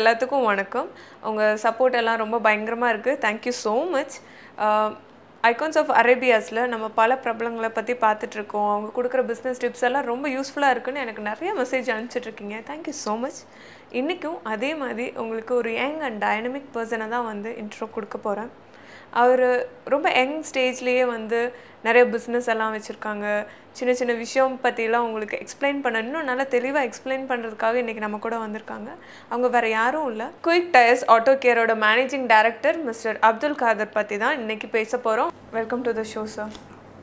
எல்லாத்துக்கும் வணக்கம் உங்கள் சப்போர்ட் எல்லாம் ரொம்ப பயங்கரமாக இருக்குது thank you so much icons of அரேபியாஸில் நம்ம பல பிரபலங்களை பற்றி பார்த்துட்ருக்கோம் அவங்க கொடுக்குற பிஸ்னஸ் டிப்ஸ் எல்லாம் ரொம்ப யூஸ்ஃபுல்லாக இருக்குன்னு எனக்கு நிறைய மெசேஜ் அனுப்பிச்சிட்ருக்கீங்க தேங்க்யூ ஸோ மச் இன்றைக்கும் அதே மாதிரி உங்களுக்கு ஒரு யங் அண்ட் டைனமிக் பர்சனை தான் வந்து இன்ட்ரோ கொடுக்க போகிறேன் அவர் ரொம்ப யங் ஸ்டேஜ்லேயே வந்து நிறைய பிஸ்னஸ் எல்லாம் வச்சுருக்காங்க சின்ன சின்ன விஷயம் பற்றிலாம் உங்களுக்கு எக்ஸ்பிளைன் பண்ண இன்னும் நல்லா தெளிவாக எக்ஸ்பிளைன் பண்ணுறதுக்காக இன்றைக்கி நம்ம கூட வந்திருக்காங்க அவங்க வேறு யாரும் இல்லை குயிக் டயர்ஸ் ஆட்டோ கேரோட managing director mister Abdul Kader பற்றி தான் இன்றைக்கி பேச போகிறோம் welcome to the show sir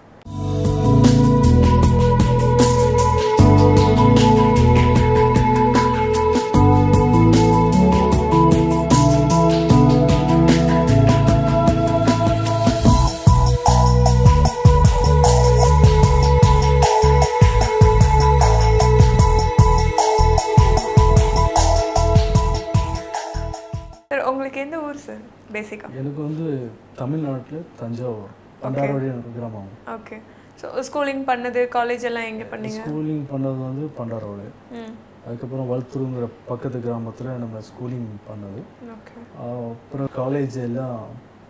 sir உங்களுக்கு எந்த ஊர் சார் பேசிக்காக எனக்கு வந்து தமிழ்நாட்டில் தஞ்சாவூர் பண்டாரவாடி கிராமம் ஓகே ஸோ ஸ்கூலிங் பண்ணது காலேஜ் எல்லாம் எங்கே பண்ணீங்க ஸ்கூலிங் பண்ணது வந்து பண்டாரவாடி ம் அதுக்கப்புறம் வல்துருங்கிற பக்கத்து கிராமத்தில் நம்ம ஸ்கூலிங் பண்ணது ஓகே ஆஹ் அப்புறம் காலேஜ் எல்லாம்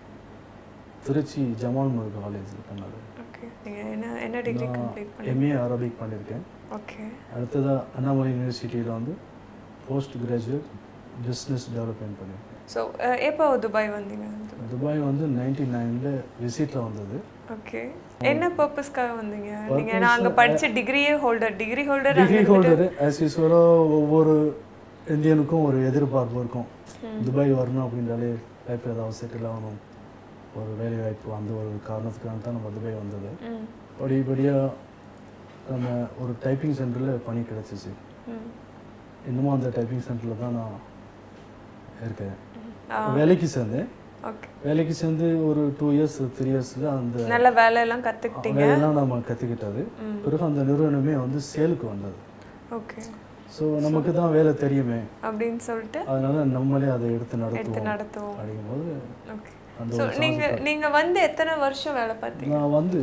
திருச்சி ஜமால் முரு காலேஜில் பண்ணது ஓகே நீங்கள் என்ன என்ன டிகிரி கம்ப்ளீட் பண்ணி எம்ஏ அரபிக் பண்ணியிருக்கேன் ஓகே அடுத்ததாக அண்ணாமலை யூனிவர்சிட்டியில் வந்து போஸ்ட் கிராஜுவேட் பிஸ்னஸ் டெவலப்மெண்ட் பண்ணியிருக்கேன் ஸோ எப்போ துபாய் வந்தீங்க துபாய் வந்து நைன்டி நைனில் விசிட்டில் வந்தது ஓகே என்ன பர்பஸ்க்காக வந்தீங்க நீங்கள் நான் அங்கே படித்த டிகிரியே holder degree holder degree holder as யூஸ்வலாக ஒவ்வொரு இந்தியனுக்கும் ஒரு எதிர்பார்ப்பு இருக்கும் துபாய் வரணும் அப்படின்றாலே லைஃப் ஏதாவது செட்டில் ஆகணும் ஒரு வேலை வாய்ப்பு அந்த ஒரு காரணத்துக்காக தான் நம்ம துபாய் வந்தது ம் படிப்படியாக நம்ம ஒரு டைப்பிங் சென்டரில் பணி கிடச்சிச்சு ம் இன்னமும் அந்த டைப்பிங் சென்டரில் தான் நான் இருக்கேன் ஆ. வேலைக்கு சேர்ந்தேன் ஓகே வேலைக்கு சேர்ந்து ஒரு டூ இயர்ஸ் த்ரீ இயர்ஸில் அந்த நல்ல வேலையெல்லாம் கற்றுக்கிட்டீங்க வேலையெல்லாம் நம்ம கற்றுக்கிட்டது ம். பிறகு அந்த நிறுவனமே வந்து சேலுக்கு வந்தது ஓகே ஸோ நமக்கு தான் வேலை தெரியுமே அப்படின்னு சொல்லிட்டு அதனால நம்மளே அதை எடுத்து எடுத்து நடத்துவோம் நடத்துவோம் அப்படிங்கும்போது ஓகே அந்த ஸோ ஒரு நீங்கள் நீங்கள் வந்து எத்தனை வருஷம் வேலை பார்த்தீங்க நான் வந்து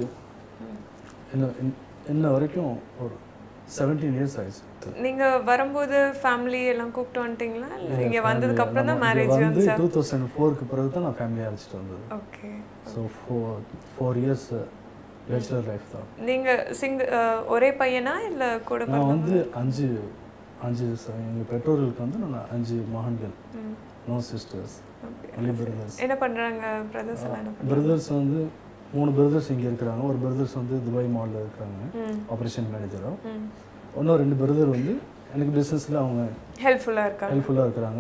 இன்ன இன்ன- இன்ன வரைக்கும் ஒரு செவன்டீன் இயர்ஸ் ஆயிடுச்சு நீங்க வரும்போது ஃபேமிலி எல்லாம் கூப்பிட்டு வந்துட்டீங்களா இல்லை இங்க வந்ததுக்கு அப்புறம் தான் நம்ம மேரேஜ் இங்க வந்து வந்துச்சா டூ தௌசண்ட் ஃபோருக்கு பிறகு தான் நான் ஃபேமிலி அழைச்சிட்டு வந்தது okay so four four years bachelor life தான் நீங்க சிங்க ஒரே பையனா இல்ல கூட நான் பிறந்தவங்க? வந்து அஞ்சு அஞ்சு ச- எங்கள் பெற்றோர்களுக்கு வந்து நான் அஞ்சு மகன்கள் ம், no sisters okay. Only brothers என்ன பண்றாங்க பிரதர்ஸ் எல்லாம் என்ன பண்றாங்க பிரதர்ஸ் வந்து மூணு பிரதர்ஸ் இங்கே இருக்கிறாங்க ஒரு பிரதர்ஸ் வந்து துபாய் மாலில் இருக்கிறாங்க ம் ஆப்ரேஷன் மேனேஜராக ம் இன்னும் ரெண்டு பிரதர் வந்து எனக்கு பிஸ்னஸில் அவங்க ஹெல்ப்ஃபுல்லா இருக்காங்க ஹெல்ப்ஃபுல்லாக இருக்கிறாங்க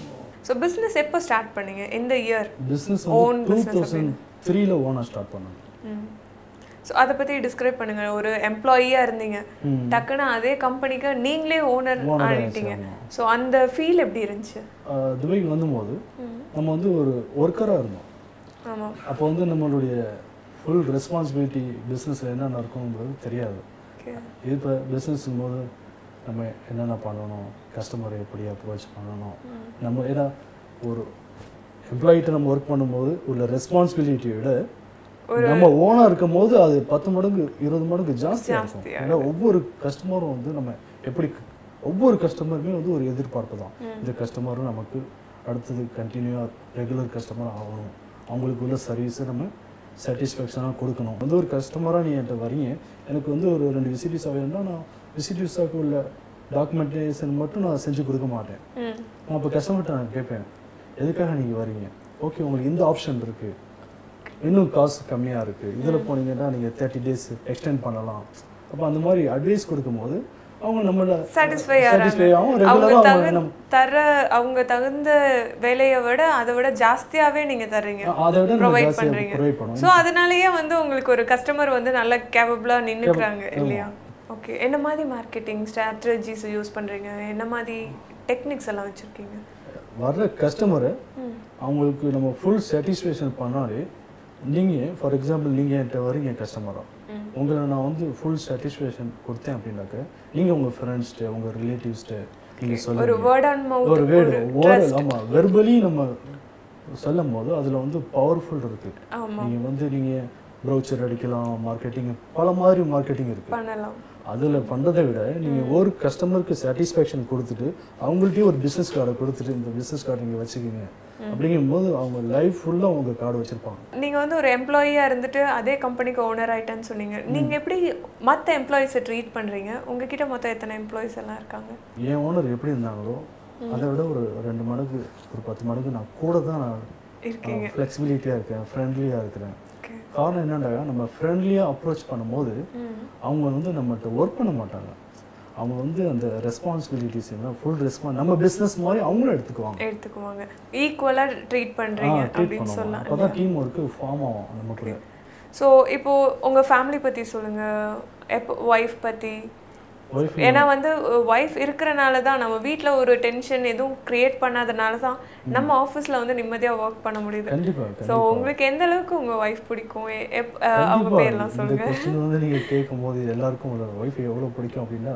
ஸோ பிஸ்னஸ் எப்போ ஸ்டார்ட் பண்ணீங்க இந்த இயர் பிஸ்னஸ் Own வந்து டூ business தௌசண்ட் த்ரீல ஓனாக ஸ்டார்ட் பண்ணாங்க ம் ஸோ அதை பற்றி டிஸ்கிரைப் பண்ணுங்க ஒரு எம்ப்ளாயியாக இருந்தீங்க ம். டக்குன்னு அதே கம்பெனிக்கு நீங்களே ஓனர் Owner ஆகிட்டீங்க ஆயிடுச்சு, ஸோ அந்த ஃபீல் எப்படி இருந்துச்சு ஆஹ் துபாய்க்கு வந்தபோது ம் நம்ம வந்து ஒரு ஒர்க்கராக இருந்தோம் ஆமாம் அப்போ வந்து நம்மளுடைய ஃபுல் ரெஸ்பான்சிபிலிட்டி பிஸ்னஸில் என்னென்ன இருக்குங்கிறது தெரியாது ஓகே இப்போ பிஸ்னஸும் போது நம்ம என்னென்ன பண்ணணும் கஸ்டமரை எப்படி அப்ரோச் பண்ணணும் நம்ம ஏன்னா ஒரு எம்ப்ளாயிட்ட நம்ம ஒர்க் பண்ணும்போது உள்ள ரெஸ்பான்சிபிலிட்டியை விட நம்ம ஓனாக இருக்கும் போது அது பத்து மடங்கு இருபது மடங்கு ஜாஸ்தியாக இருக்கும் ஜாஸ்தியா ஏன்னா ஒவ்வொரு கஸ்டமரும் வந்து நம்ம எப்படி ஒவ்வொரு கஸ்டமருமே வந்து ஒரு எதிர்பார்ப்பு தான் இந்த கஸ்டமரும் நமக்கு அடுத்தது கண்டினியூவாக ரெகுலர் கஸ்டமர் ஆகணும் அவங்களுக்கு உள்ள சர்வீஸை நம்ம சாட்டிஸ்ஃபேக்ஷனாக கொடுக்கணும் வந்து ஒரு கஸ்டமராக நீ என்கிட்ட வரீங்க எனக்கு வந்து ஒரு ரெண்டு விசிட்டிஸ் வேணும்னா நான் விசிட்டிஸாக்கு உள்ள டாக்குமெண்டேஷன் மட்டும் நான் செஞ்சு கொடுக்க மாட்டேன் ம் நான் இப்போ கஸ்டமர்கிட்ட நான் கேட்பேன் எதுக்காக நீங்கள் வரீங்க ஓகே உங்களுக்கு இந்த ஆப்ஷன் இருக்குது இன்னும் காசு கம்மியாக இருக்குது இதில் போனீங்கன்னா நீங்கள் தேர்ட்டி டேஸ் எக்ஸ்டெண்ட் பண்ணலாம் அப்போ அந்த மாதிரி அட்வைஸ் கொடுக்கும்போது அவங்க நம்மள சாட்டிஸ்ஃபை சாட்டிஸ்ஃபை ஆகும் அவங்க ரெகுலராக அவங்க தகு நம்ம தர அவங்க தகுந்த வேலையை விட அதை விட ஜாஸ்தியாவே நீங்க தர்றீங்க அதை விட நம்ம ப்ரொவைட் ஜாஸ்தியாக பண்றீங்க ப்ரொவைட் பண்ணுவோம் ஸோ அதனாலயே வந்து உங்களுக்கு ஒரு கஸ்டமர் வந்து நல்ல கேபபிளா நின்னுக்கிறாங்க இல்லையா ஓகே என்ன மாதிரி மார்க்கெட்டிங் ஸ்ட்ராட்டஜிஸ் யூஸ் பண்றீங்க என்ன மாதிரி டெக்னிக்ஸ் எல்லாம் வச்சிருக்கீங்க வர்ற கஸ்டமரை ம் அவங்களுக்கு நம்ம ஃபுல் சாட்டிஸ்ஃபேக்ஷன் பண்ணாலே நீங்கள் ஃபார் எக்ஸாம்பிள் நீங்கள் என்கிட்ட வரீங்க கஸ்டமராக ம். உங்களை நான் வந்து ஃபுல் சாட்டிஸ்ஃபேக்ஷன் கொடுத்தேன் அப்படின்னாக்க நீங்கள் உங்கள் ஃப்ரெண்ட்ஸ்ட்டு உங்கள் ரிலேட்டிவ்ஸ்ட்டு நீங்கள் ஒரு சொல்லுங்க வேர்ட் ஆன் மவுத் ஒரு வேர்டு ஓரல் ஆமாம் வெர்பலி நம்ம சொல்லும் போது அதில் வந்து பவர்ஃபுல் இருக்குது ஆமா நீங்கள் வந்து நீங்கள் ப்ரௌச்சர் அடிக்கலாம் மார்க்கெட்டிங் பல மாதிரி மார்க்கெட்டிங் இருக்குது பண்ணலாம் அதில் பண்ணுறதை விட நீங்கள் ஒரு கஸ்டமருக்கு சாட்டிஸ்ஃபேக்ஷன் கொடுத்துட்டு அவங்கள்ட்டயும் ஒரு பிஸ்னஸ் கார்டை கொடுத்துட்டு இந்த பிஸ்னஸ் கார்டு நீங்கள் வச்சுக்கிங்க அப்படிங்கும்போது அவங்க லைஃப் ஃபுல்லாக உங்கள் கார்டு வச்சுருப்பாங்க நீங்க வந்து ஒரு எம்ப்ளாயியா இருந்துட்டு அதே கம்பெனிக்கு ஓனர் ஆயிட்டேன்னு சொன்னீங்க நீங்க எப்படி மத்த எம்ப்ளாயிஸை ட்ரீட் பண்றீங்க உங்ககிட்ட மொத்தம் எத்தனை எம்ப்ளாயிஸ் எல்லாம் இருக்காங்க என் ஓனர் எப்படி இருந்தாங்களோ அதை விட ஒரு ரெண்டு மடங்கு ஒரு பத்து மடங்கு நான் கூட தான் நான் இருக்கீங்க ஃப்ளெக்சிபிலிட்டியாக இருக்கேன் ஃப்ரெண்ட்லியாக இருக்கிறேன் Okay. காரணம் என்னன்னா நம்ம ஃப்ரெண்ட்லியாக அப்ரோச் பண்ணும்போது ம். அவங்க வந்து நம்மகிட்ட ஒர்க் பண்ண மாட்டாங்க அவங்க வந்து அந்த ரெஸ்பான்சிபிலிட்டிஸ் என்ன ஃபுல் ரெஸ்பான்ஸ் நம்ம பிஸ்னஸ் மாதிரி அவங்களும் எடுத்துக்குவாங்க எடுத்துக்குவாங்க ஈக்குவலா ட்ரீட் பண்றீங்க ட்ரீட் அப்படின்னு பண்ணுவாங்க சொல்லலாம் அப்போ தான் டீம் ஒர்க்கு ஃபார்ம் ஆகும் நமக்கு ஸோ இப்போ உங்க ஃபேமிலி பத்தி சொல்லுங்க எப்போ ஒய்ஃப் பத்தி ஒய்ஃப் ஏன்னா வந்து ஒய்ஃப் இருக்கிறனால தான் நம்ம வீட்ல ஒரு டென்ஷன் எதுவும் கிரியேட் பண்ணாதனால தான் நம்ம ஆஃபீஸ்ல வந்து நிம்மதியா ஒர்க் பண்ண முடியுது கண்டிப்பாக ஸோ உங்களுக்கு எந்த அளவுக்கு உங்க ஒய்ஃப் பிடிக்கும் எ- எப்- அஹ் அவங்க கண்டிப்பா பேர்லாம் இந்த சொல்லுங்க கொஸ்டின் வந்து நீங்கள் கேட்கும்போது எல்லாருக்கும் உங்களோட ஒய்ஃப் எவ்வளோ பிடிக்கும் அப்படின்னா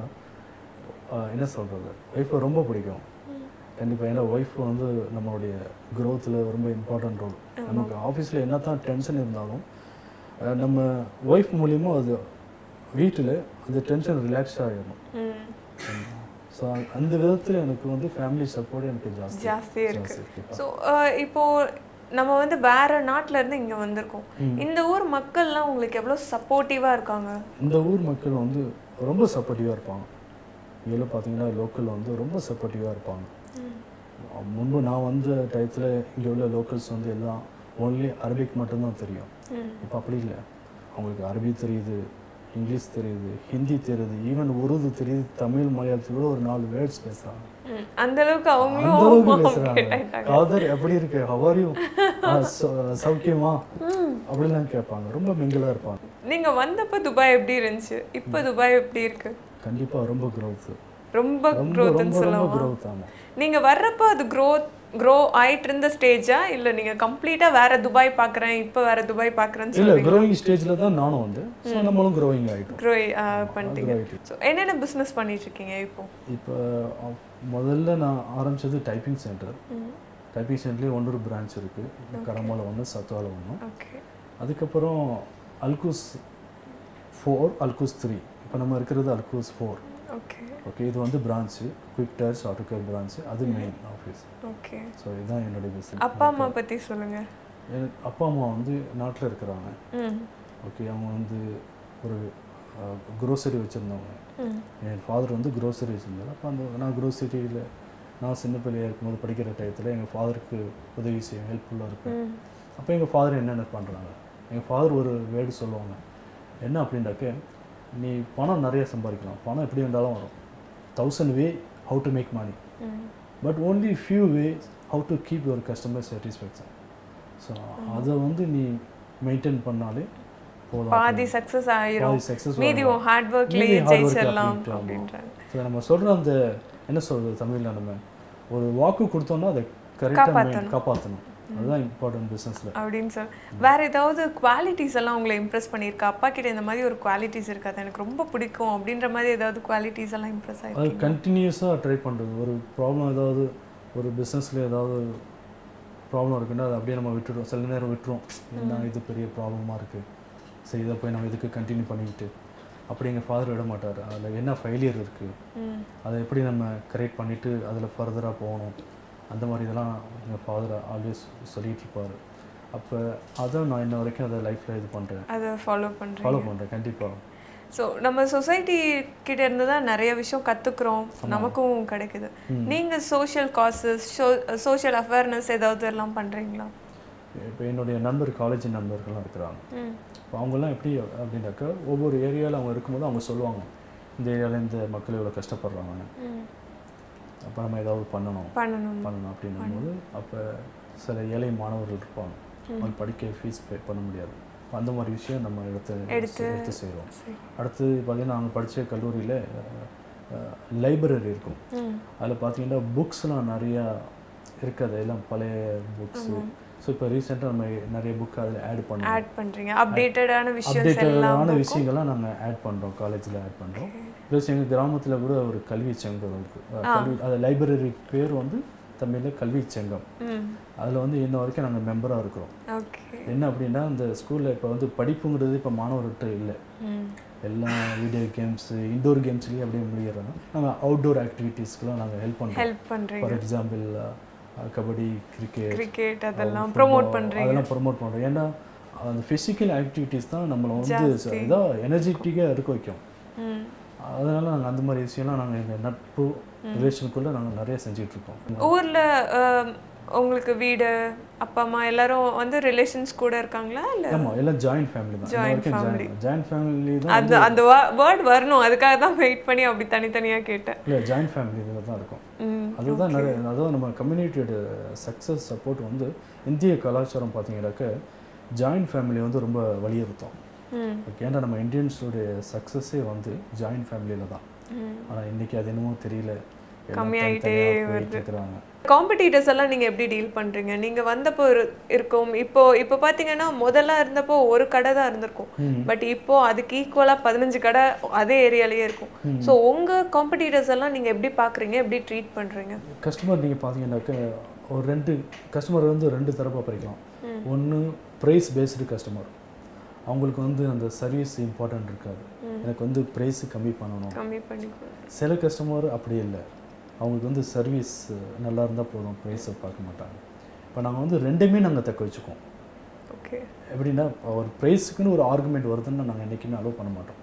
ஆஹ் என்ன சொல்கிறது ஒய்ஃபை ரொம்ப பிடிக்கும் கண்டிப்பாக ஏன்னா ஒய்ஃப் வந்து நம்மளுடைய க்ரோத்தில் ரொம்ப இம்பார்ட்டன்ட் ரோல் நமக்கு ஆஃபீஸில் என்ன தான் டென்ஷன் இருந்தாலும் ஆஹ் நம்ம ஒய்ஃப் மூலியமா அது வீட்டில் அந்த டென்ஷன் ரிலாக்ஸ் ஆகிடும் ம் ஸோ அந்த விதத்தில் எனக்கு வந்து ஃபேமிலி சப்போர்ட் எனக்கு ஜாஸ்தி ஜாஸ்தி இருக்கு ஜாஸ்தி இருக்கு. ஸோ இப்போ நம்ம வந்து வேற நாட்டுல இருந்து இங்க வந்திருக்கோம் இந்த ஊர் மக்கள்லாம் உங்களுக்கு எவ்வளவு சப்போர்ட்டிவா இருக்காங்க இந்த ஊர் மக்கள் வந்து ரொம்ப சப்போர்ட்டிவாக இருப்பாங்க இதில் பார்த்தீங்கன்னா லோக்கல் வந்து ரொம்ப சப்போர்ட்டிவாக இருப்பாங்க முன்பு நான் வந்த டயத்தில் இங்கே உள்ள லோக்கல்ஸ் வந்து எல்லாம் ஒன்லி அரபிக் மட்டும்தான் தெரியும் ம். இப்போ அப்படி இல்லை அவங்களுக்கு அரபி தெரியுது இங்கிலீஷ் தெரியுது ஹிந்தி தெரியுது ஈவன் உருது தெரியுது தமிழ் மலையாளத்தில் கூட ஒரு நாலு வேர்ட்ஸ் பேசுகிறாங்க ம். அந்த அளவுக்கு அந்த அளவுக்கு அவங்களும் பேசுகிறாங்க கேட்டாங்க காதர் எப்படி இருக்கு ஹவாரியும் சௌக்கியமா அப்படிலாம் கேட்பாங்க ரொம்ப மிங்கிளாக இருப்பாங்க நீங்க வந்தப்ப துபாய் எப்படி இருந்துச்சு இப்போ துபாய் எப்படி இருக்கு கண்டிப்பாக ரொம்ப க்ரோத்து ரொம்ப ரொம்ப க்ரோத்னு ரொம்ப ரொம்ப சொல்லலாம் க்ரோத் ஆமாம் நீங்க வர்றப்ப அது க்ரோத் க்ரோ ஆயிட்டு இருந்த ஸ்டேஜா இல்ல நீங்க கம்ப்ளீட்டா வேற துபாய் பாக்குறேன் இப்போ வேற துபாய் பாக்குறேன்னு இல்லை சொல்லி க்ரோயிங் ஸ்டேஜில் தான் நானும் வந்து ஸோ நம்மளும் க்ரோயிங் ஆகிட்டோம் க்ரோ பண்ணிட்டீங்க grow ஆயிட்டு. ஸோ என்னென்ன பிசினஸ் பண்ணிட்டு இருக்கீங்க இப்போ இப்போ அஹ், முதல்ல நான் ஆரம்பிச்சது டைப்பிங் சென்டர் ம். டைப்பிங் சென்டர்லேயே ஒன்று பிரான்ச் இருக்குது கடமால ஒன்று சத்துவால ஒன்று ஓகே அதுக்கப்புறம் அல்கூஸ் ஃபோர் அல்கூஸ் த்ரீ இப்போ நம்ம இருக்கிறது அல்கூஸ் ஃபோர் ஓகே ஓகே இது வந்து branch quick tyres auto care branch அது மெயின் ஆஃபீஸ் ஓகே ஸோ இதுதான் என்னுடைய பிஸ்னஸ் அப்பா அம்மா பத்தி சொல்லுங்க எனக்கு அப்பா அம்மா வந்து நாட்டில் இருக்கிறாங்க ம் ஓகே அவங்க வந்து ஒரு க்ரோசரி வச்சுருந்தவங்க ம் என் ஃபாதர் வந்து க்ரோசரி வச்சுருந்தாரு அப்போ அந்த நான் க்ரோசரியில் நான் சின்ன பிள்ளையாக இருக்கும்போது படிக்கிற டயத்தில் எங்கள் ஃபாதருக்கு உதவி செய்ய ஹெல்ப்ஃபுல்லாக இருக்கும் ம் அப்போ எங்கள் ஃபாதர் என்னென்ன பண்ணுறாங்க எங்கள் ஃபாதர் ஒரு வேர்டு சொல்லுவாங்க என்ன அப்படின்னாக்க நீ பணம் நிறைய சம்பாதிக்கலாம் பணம் எப்படி இருந்தாலும் வரும் thousand way how to make money hmm but only few ways how to keep your customer satisfaction so அதை வந்து நீ மெயின்டைன் பண்ணாலே போதும் பாதி சக்சஸ் ஆயிரும் பாதி success மீதி உன் ஹார்ட் ஒர்க்லயே மீதி hard work ஜெயிச்சிடலாம் அப்படின்ட்டு, ஆமா. அப்படின்றாங்க ஸோ நம்ம சொல்கிற அந்த என்ன சொல்கிறது தமிழில் நம்ம ஒரு வாக்கு கொடுத்தோம்னா அதை கரெக்டாக காப்பாத்தணும். காப்பாற்றணும் அதுதான் இம்பார்ட்டன்ட் பிஸ்னஸில் அப்படின்னு சொல் வேற ஏதாவது குவாலிட்டிஸ் எல்லாம் உங்களை இம்ப்ரெஸ் பண்ணியிருக்கா அப்பா கிட்ட இந்த மாதிரி ஒரு குவாலிட்டிஸ் இருக்கு அது எனக்கு ரொம்ப பிடிக்கும் அப்படின்ற மாதிரி ஏதாவது குவாலிட்டிஸ் எல்லாம் இம்ப்ரெஸ் அது ஆயிருக்கு கண்டினியூஸாக ட்ரை பண்ணுறது ஒரு ப்ராப்ளம் ஏதாவது ஒரு பிஸ்னஸில் ஏதாவது ப்ராப்ளம் இருக்குன்னா அதை அப்படியே நம்ம விட்டுடுவோம் சில நேரம் விட்டுருவோம் என்ன இது பெரிய ப்ராப்ளமாக இருக்குது சரி இதை போய் நம்ம இதுக்கு கண்டினியூ பண்ணிக்கிட்டு அப்படி எங்கள் ஃபாதர் விட மாட்டார் அதில் என்ன ஃபெயிலியர் இருக்குது ம் அதை எப்படி நம்ம கரெக்ட் பண்ணிவிட்டு அதில் ஃபர்தராக போகணும் அந்த மாதிரி இதெல்லாம் எங்கள் ஃபாதர் ஆல்வேஸ் சொல்லிகிட்டு இருப்பார் அப்போ அதை நான் இன்ன வரைக்கும் அதை லைஃப்பில் இது பண்ணுறேன் அதை ஃபாலோ பண்றீங்க ஃபாலோ பண்ணுறேன் கண்டிப்பாக ஸோ நம்ம சொசைட்டி கிட்ட இருந்து தான் நிறைய விஷயம் கத்துக்கிறோம் நமக்கும் கிடைக்குது நீங்க சோஷியல் காசஸ் சோஷியல் அவேர்னஸ் ஏதாவது எல்லாம் பண்றீங்களா இப்போ என்னுடைய நண்பர் காலேஜ் நண்பர்கள்லாம் இருக்கிறாங்க ம் இப்போ அவங்கெல்லாம் எப்படி அப்படின்னாக்கா ஒவ்வொரு ஏரியாவில் அவங்க இருக்கும்போது அவங்க சொல்லுவாங்க இந்த ஏரியாவில் இந்த மக்கள் இவ்வளோ கஷ்டப்படுறாங்க ம் அப்போ நம்ம ஏதாவது பண்ணணும் பண்ணணும் பண்ணணும் அப்படின்னும் போது அப்போ சில ஏழை மாணவர்கள் இருப்பாங்க அவங்க படிக்க ஃபீஸ் பே பண்ண முடியாது அப்ப அந்த மாதிரி விஷயம் நம்ம எடுத்து எடுத்து- எடுத்து செய்கிறோம் சரி. அடுத்து பார்த்தீங்கன்னா நாங்கள் படித்த கல்லூரியில் லைப்ரரி இருக்கும் ம் அதில் பார்த்தீங்கன்னா புக்ஸ்லாம் நிறையா இருக்காது எல்லாம் பழைய புக்ஸு ஸோ இப்போ ரீசெண்டாக நம்ம நிறைய புக் அதில் ஆட் பண்ணோம் ஆட் பண்றீங்க அப்டேட்டடான விஷயம்ஸ் எல்லாம் அப்டேட்டடான விஷயங்கள்லாம் நாங்கள் ஆட் பண்ணுறோம் காலேஜில் ஆட் பண்ணுறோம் ப்ளஸ் எங்கள் கிராமத்தில் கூட ஒரு கல்வி சங்கம் இருக்குது கல்வி அது லைப்ரரி பேர் வந்து தமிழில் கல்வி சங்கம் ம் அதில் வந்து இன்ன வரைக்கும் நாங்கள் மெம்பராக இருக்கிறோம் ஓகே என்ன அப்படின்னா இந்த ஸ்கூலில் இப்போ வந்து படிப்புங்கிறது இப்போ மாணவர்கிட்ட இல்லை ம் எல்லா வீடியோ கேம்ஸு இன்டோர் கேம்ஸ்லேயே அப்படியே முடியிடுறாங்க நாங்கள் அவுட்டோர் ஆக்டிவிட்டீஸ்க்குலாம் நாங்கள் ஹெல்ப் பண்ணுறோம் ஹெல்ப் பண்ணுறீங்க for example kabaddi cricket cricket அதெல்லாம் ப்ரோமோட் பண்ணுறீங்க அதெல்லாம் ப்ரொமோட் பண்ணுறோம் ஏன்னா அந்த ஃபிசிக்கல் ஆக்டிவிட்டீஸ் தான் நம்மளை வந்து இதாக எனர்ஜெட்டிக்காக இருக்க வைக்கும் ம் அதனால நாங்கள் அந்த மாதிரி விஷயம்லாம் நாங்கள் எங்கள் நட்பு ரிலேஷனுக்குள்ளே நாங்கள் நிறைய செஞ்சுட்டு இருக்கோம் ஊரில் உங்களுக்கு வீடு அப்பா அம்மா எல்லாரும் வந்து ரிலேஷன்ஸ் கூட இருக்காங்களா இல்லை ஆமாம் எல்லாம் ஜாயின்ட் ஃபேமிலி தான் இன்ன வரைக்கும் ஜாயின் ஜாயின்ட் ஃபேமிலி தான் அந்த அந்த வேர்ட் வரணும் அதுக்காக தான் வெயிட் பண்ணி அப்படி தனித்தனியாக கேட்டேன் இல்லை ஜாயின்ட் ஃபேமிலி இதில் தான் இருக்கும் ம் அதுதான் நிறைய அதாவது நம்ம கம்யூனிட்டியோட சக்ஸஸ் சப்போர்ட் வந்து இந்திய கலாச்சாரம் பார்த்தீங்கன்னாக்க ஜாயின்ட் ஃபேமிலி வந்து ரொம்ப வலியுறுத்தும் ம் ஓகே ஏன்னா நம்ம இந்தியன்ஸோடைய சக்ஸஸே வந்து ஜாயின்ட் ஃபேமிலியில் தான் ம் ஆனால் இன்னைக்கு அது என்னமோ தெரியல எல்லாம் கம்மியாயிட்டே தனித்தனியா போயிட்டு இருக்கிறாங்க காம்படிட்டர்ஸ் எல்லாம் நீங்கள் எப்படி டீல் பண்ணுறீங்க நீங்கள் வந்தப்போ இரு- இருக்கும் இப்போ இப்போ பார்த்தீங்கன்னா முதல்ல இருந்தப்போ ஒரு கடை தான் இருந்திருக்கும் ம். பட் இப்போ அதுக்கு ஈக்குவலாக பதினஞ்சு கடை அதே ஏரியாலேயே இருக்கும் ஸோ உங்கள் காம்படிட்டர்ஸ் எல்லாம் நீங்கள் எப்படி பார்க்குறீங்க எப்படி ட்ரீட் பண்ணுறீங்க கஸ்டமர் நீங்கள் பார்த்தீங்கன்னாக்க ஒரு ரெண்டு கஸ்டமர் வந்து ரெண்டு தரப்பாக பிரிக்கலாம் ஒன்று ப்ரைஸ் பேஸ்டு கஸ்டமர் அவங்களுக்கு வந்து அந்த சர்வீஸ் இம்பார்ட்டன்ட் இருக்காது எனக்கு வந்து ப்ரைஸ் கம்மி பண்ணணும் கம்மி பண்ணிக்கோ சில கஸ்டமர் அப்படி இல்லை அவங்களுக்கு வந்து சர்வீஸ் நல்லா இருந்தால் போதும் ப்ரைஸை பார்க்க மாட்டாங்க இப்போ நாங்கள் வந்து ரெண்டுமே நாங்கள் தக்க வச்சுக்குவோம் ஓகே எப்படின்னா ஒரு ப்ரைஸுக்குன்னு ஒரு ஆர்குமெண்ட் வருதுன்னு நாங்கள் என்றைக்குமே அலோவ் பண்ண மாட்டோம்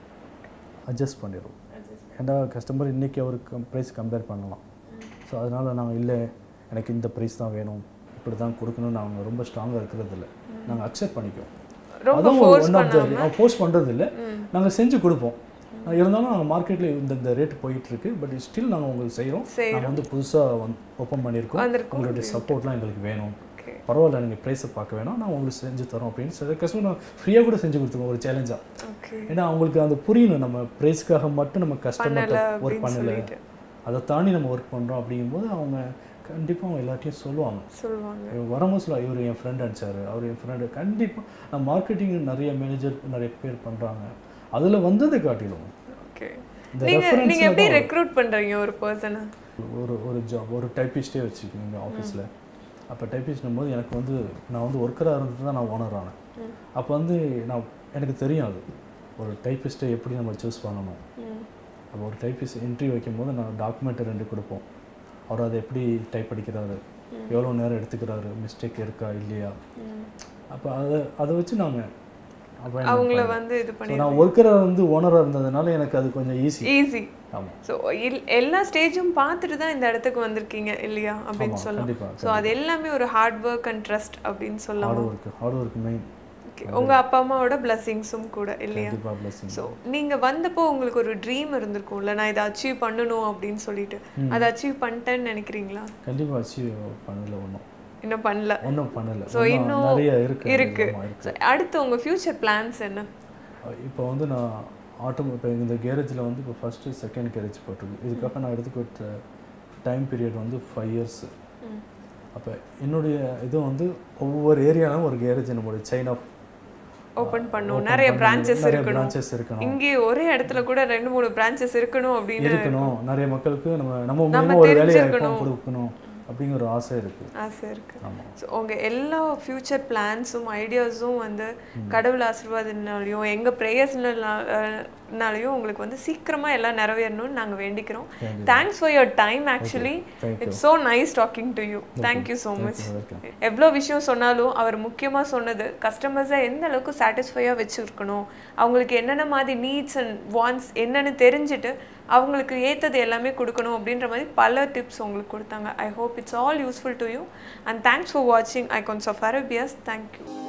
அட்ஜஸ்ட் பண்ணிடுவோம் ஏன்னா கஸ்டமர் இன்றைக்கி அவருக்கு ப்ரைஸ் கம்பேர் பண்ணலாம் ஸோ அதனால் நாங்கள் இல்லை எனக்கு இந்த ப்ரைஸ் தான் வேணும் இப்படி தான் கொடுக்கணும்னு நாங்கள் ரொம்ப ஸ்ட்ராங்காக இருக்கிறது இல்லை நாங்கள் அக்செப்ட் பண்ணிக்குவோம் ரொம்ப அதுவும் force one of the post பண்ணுறது இல்லை நாங்கள் செஞ்சு கொடுப்போம் இருந்தாலும் நாங்கள் மார்க்கெட்டில் இந்த இந்த ரேட் போயிட்டு இருக்கு பட் ஸ்டில் நாங்கள் உங்களுக்கு செய்கிறோம் நாங்கள் வந்து புதுசாக வந்து ஓப்பன் பண்ணியிருக்கோம் வந்திருக்கோம். உங்களுடைய சப்போர்ட்லாம் எங்களுக்கு வேணும் ஓகே பரவாயில்ல நீங்கள் ப்ரைஸை பார்க்க வேணாம் நான் உங்களுக்கு செஞ்சு தரோம் அப்படின்னு சில கஸ்டமர் நான் ஃப்ரீயாக கூட செஞ்சு கொடுத்துருவோம் ஒரு சேலஞ்சாக ஓகே ஏன்னா அவங்களுக்கு அந்த புரியணும் நம்ம ப்ரைஸ்க்காக மட்டும் நம்ம கஸ்டமர்கிட்ட பண்ணல ஒர்க் அப்படின்னு பண்ணல சொல்லிட்டு அதை தாண்டி நம்ம ஒர்க் பண்ணுறோம் அப்படிங்கும்போது அவங்க கண்டிப்பாக அவங்க எல்லாத்தையும் சொல்லுவாங்க சொல்லுவாங்க இவர் வரும்போது சொல்லுவா இவர் என் ஃப்ரெண்ட் அடிச்சாரு அவர் என் ஃப்ரெண்டு கண்டிப்பாக நம்ம மார்க்கெட்டிங் நிறைய மேனேஜர் நிறைய பேர் பண்ணுறாங்க அதில் வந்ததை காட்டிடும் ஓகே இந்த நீங்க reference நீங்க எப்படி ரெக்ரூட் பண்றீங்க ஒரு பர்சனை ஒரு ஒரு ஜாப் ஒரு டைப்பிஸ்டே வச்சுக்கோங்க ஆஃபீஸில் அப்போ டைப்பிஸ்ட்னும் போது எனக்கு வந்து நான் வந்து ஒர்க்கராக இருந்தது தான் நான் ஓனர் ஆனேன் அப்போ வந்து நான் எனக்கு தெரியும் அது ஒரு டைப்பிஸ்ட்டை எப்படி நம்ம சூஸ் பண்ணணும் அப்போ ஒரு டைப்பிஸ்ட் என்ட்ரி வைக்கும்போது நான் டாக்குமெண்ட்டை ரெண்டு கொடுப்போம் அவர் அதை எப்படி டைப் அடிக்கிறாரு எவ்வளோ நேரம் எடுத்துக்கிறாரு மிஸ்டேக் இருக்கா இல்லையா அப்போ அதை அதை வச்சு நாங்கள் அப்போ அவங்கள வந்து இது பண்ணி நான் ஒர்க்கராக வந்து ஓனராக இருந்ததுனால எனக்கு அது கொஞ்சம் ஈஸி ஈஸி ஆமாம் ஸோ எல்லா ஸ்டேஜும் பார்த்துட்டு தான் இந்த இடத்துக்கு வந்திருக்கீங்க இல்லையா அப்படின்னு சொல்லலாம் கண்டிப்பாக ஸோ அது எல்லாமே ஒரு ஹார்ட் ஒர்க் அண்ட் ட்ரஸ்ட் அப்படின்னு சொல்லலாம் hard work hard work main okay உங்க அப்பா அம்மாவோட பிளஸ்ஸிங்ஸும் கூட இல்லையா கண்டிப்பாக பிளஸிங் ஸோ நீங்க வந்தப்போ உங்களுக்கு ஒரு ட்ரீம் இருந்திருக்கும்ல நான் இதை அச்சீவ் பண்ணணும் அப்படின்னு சொல்லிட்டு அதை அச்சீவ் பண்ணிட்டேன்னு நினைக்கிறீங்களா கண்டிப்பாக அச்சீவ் பண்ணல ஒன்றும் இன்னும் பண்ணல ஒன்றும் பண்ணல ஸோ இன்னும் நிறைய இருக்கு இருக்கு ஆமா, இருக்கு So, அடுத்து உங்க ஃபியூச்சர் பிளான்ஸ் என்ன இப்போ வந்து நான் ஆட்டோ இப்போ இந்த கேரேஜில் வந்து இப்போ ஃபஸ்ட்டு செகண்ட் கேரேஜ் போட்டிருக்கு இதுக்காக நான் எடுத்துக்கிட்ட டைம் பீரியட் வந்து ஃபைவ் இயர்ஸ் ம். அப்போ என்னுடைய இது வந்து ஒவ்வொரு ஏரியாலும் ஒரு கேரேஜ் நம்மளுடைய செயின் ஆஃப் ஓபன் பண்ணும் நிறைய பிரான்ச்சஸ் நிறைய இருக்கணும் பிரான்ச்சஸ் இருக்கணும் இங்கே ஒரே இடத்துல கூட ரெண்டு மூணு பிரான்ச்சஸ் இருக்கணும் அப்படின்னு இருக்கணும் நிறைய மக்களுக்கு நம்ம நம்ம நம்ம மூலியமா ஒரு வேலையை தெரிஞ்சிருக்கணும். கொடுக்கணும் அப்படிங்கிற ஒரு ஆசை இருக்கு ஆசை இருக்கு ஆமாம் ஸோ உங்கள் எல்லா ஃப்யூச்சர் பிளான்ஸும் ஐடியாஸும் வந்து கடவுள் ஆசீர்வாதனாலையும் எங்கள் ப்ரேயர்ஸ்னாலையும் உங்களுக்கு வந்து சீக்கிரமாக எல்லாம் நிறைவேறணும்னு நாங்கள் வேண்டிக்கிறோம் thanks for your time actually thank it's so nice talking to you thank you so much welcome எவ்வளோ விஷயம் சொன்னாலும் அவர் முக்கியமாக சொன்னது கஸ்டமர்ஸை எந்த அளவுக்கு சாட்டிஸ்ஃபையாக வச்சுருக்கணும் அவங்களுக்கு என்னென்ன மாதிரி நீட்ஸ் அண்ட் வாண்ட்ஸ் என்னென்னு தெரிஞ்சுட்டு அவங்களுக்கு ஏற்றது எல்லாமே கொடுக்கணும் அப்படின்ற மாதிரி பல டிப்ஸ் உங்களுக்கு கொடுத்தாங்க I hope it's all useful to you and thanks for வாட்சிங் ஐகான்ஸ் ஆஃப் அரேபியாஸ் தேங்க்யூ